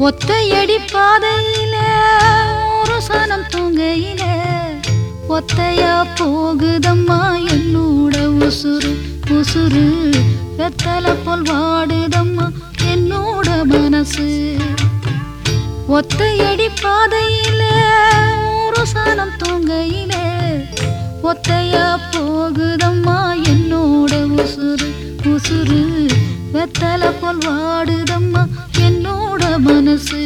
ஒத்தையடி பாதையில ஒரு சனம் தூங்கையில ஒத்தையா போகுதம்மா என்னோட உசுறு உசுறு வெத்தலை போல் வாடுதம்மா என்னோட மனசு ஒத்தையடி பாதையில ஒரு சனம் தூங்கையில ஒத்தையா போகுதம்மா என்னோட உசுறு உசுறு வெத்தலை போல் வாடுதம்மா என்னோட மனசு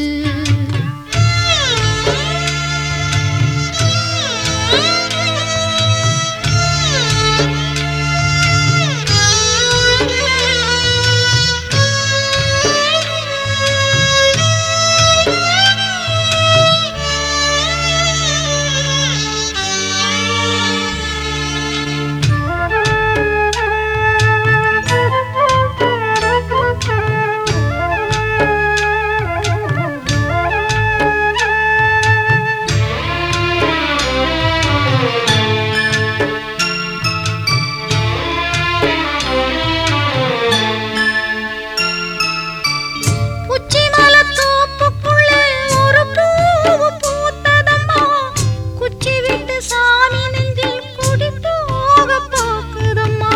உச்சிமலத்தோப்புக்குள்ளே ஒரு பூவு பூத்ததம்மா. குச்சி விட்டு சாமி நெஞ்சில் குடி போக பாக்குதம்மா.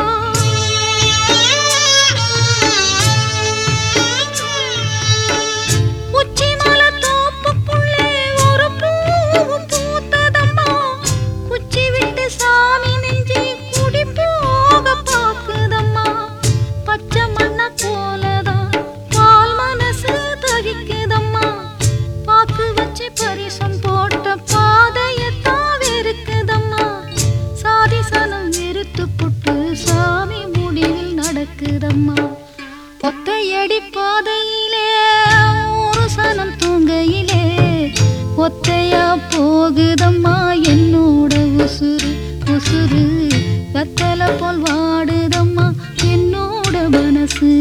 உச்சிமலத்தோப்புக்குள்ளே ஒரு பூவு பூத்ததம்மா. குச்சி விட்டு சாமி நெஞ்சில் குடி போக பாக்குதம்மா. பச்சை மண்ண போலதான் பால் மனசு தவிக்குதம்மா பாக்கு வச்சு பரிசம் போட்ட பாதையத்தான் வெறுக்குதம்மா சாதி சனம் வெறுத்து புட்டு சாமி முடிவில் நடக்குதம்மா ஒத்தையடி பாதையிலே ஒரு சனம் தூங்கையிலே ஒத்தையா போகுதம்மா என்னோட உசுறு உசுறு வெத்தலை போல் வாடுதம்மா என்னோட மனசு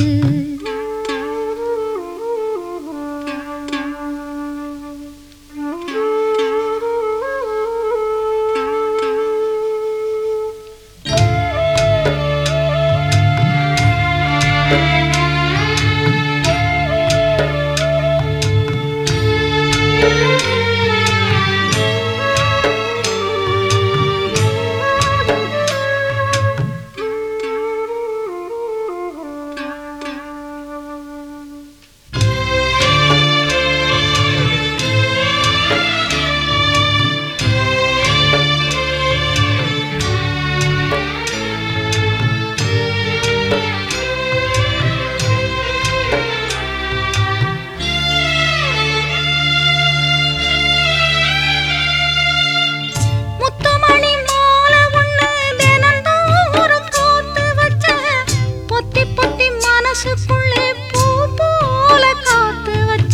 முத்துமணி மாலை ஒண்ணு தினந்தோறும் கோர்த்து வச்ச, பொத்தி பொத்தி மனசுக்குள்ளே பூ போல காத்து வச்ச.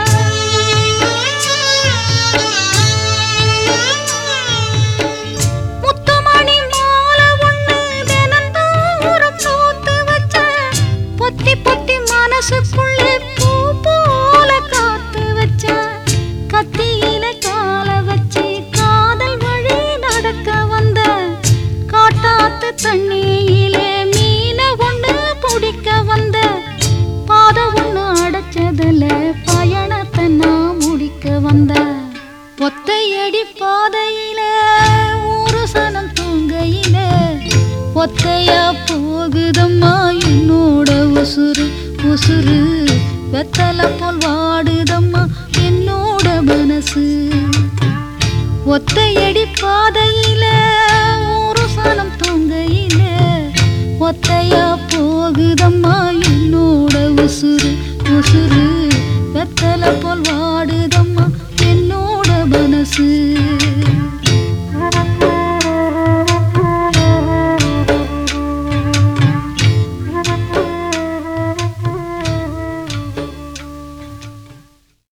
முத்துமணி மாலை ஒண்ணு தினந்தோறும் கோர்த்து வச்ச, பொத்தி பொத்தி மனசுக்குள்ளே பூ போல காத்து வச்ச. கத்தியில கால வச்சு காதல் வழி நடக்க வந்த காட்டாத்து தண்ணியிலே மீன ஒண்ணு பிடிக்க வந்த பாத ஒண்ணு அடைச்சதுல பயணத்தை நான் முடிக்க வந்த ஒத்தையடி பாதையில ஒரு சனம் தூங்கையில ஒத்தையா போகுதம்மா என்னோட உசுறு உசுறு வெத்தலை போல் வாடுதம்மா என்னோட மனசு ஒத்தையடி பாதையில ஒரு சனம் தூங்கையில ஒத்தையா போகுதம்மா என்னோட உசுறு உசுறு வெத்தலை போல் வா